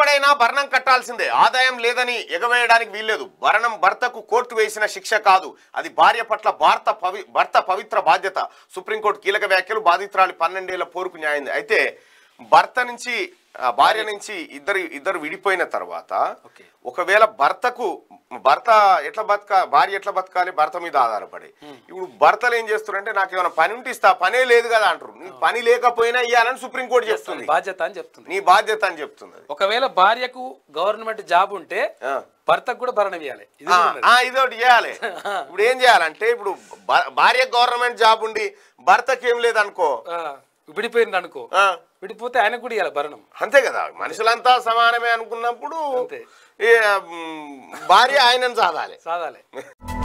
ఎవడైనా భరణం కట్టాల్సిందే ఆదాయం లేదని ఎగవేయడానికి వీల్లేదు భరణం భర్తకు కోర్టు వేసిన శిక్ష కాదు అది భార్య పట్ల భారత పవి భర్త పవిత్ర బాధ్యత సుప్రీంకోర్టు కీలక వ్యాఖ్యలు బాధితురాలి పన్నెండేళ్ల పోరుకు న్యాయం అయితే భర్త నుంచి ఆ భార్య నుంచి ఇద్దరు ఇద్దరు విడిపోయిన తర్వాత ఓకే. ఒకవేళ భర్తకు భర్త ఎట్లా బతక భార్య ఎట్లా బతకాలి భర్త మీద ఆధారపడి ఇప్పుడు భర్తలు ఏం చేస్తున్నారంటే నాకు ఏమైనా పని ఉంటే ఇస్తా పనే లేదు కదా అంటారు నీకు పని లేకపోయినా ఇవ్వాలని సుప్రీంకోర్టు చెప్తుంది బాధ్యత అని చెప్తుంది నీ బాధ్యత అని చెప్తుంది అది. ఒకవేళ భార్యకు గవర్నమెంట్ జాబ్ ఉంటే ఆ. భర్తకు కూడా భరణం ఇవ్వాలి ఇది ఆ, కూడా ఉన్నది. ఆ, ఇదొకటి చేయాలి ఇప్పుడు ఏం చేయాలంటే ఇప్పుడు భ- భార్య గవర్నమెంట్ జాబ్ ఉండి భర్తకి ఏం లేదనుకో ఆ, విడిపోయింది అనుకో ఆ, విడిపోతే ఆయన కూడా ఇవ్వాలి భరణం అంతే కదా మనుషులంతా సమానమే అనుకున్నప్పుడు అంతే. ఏ, మ్, భార్య ఆయనను సాధాలి సాదాలే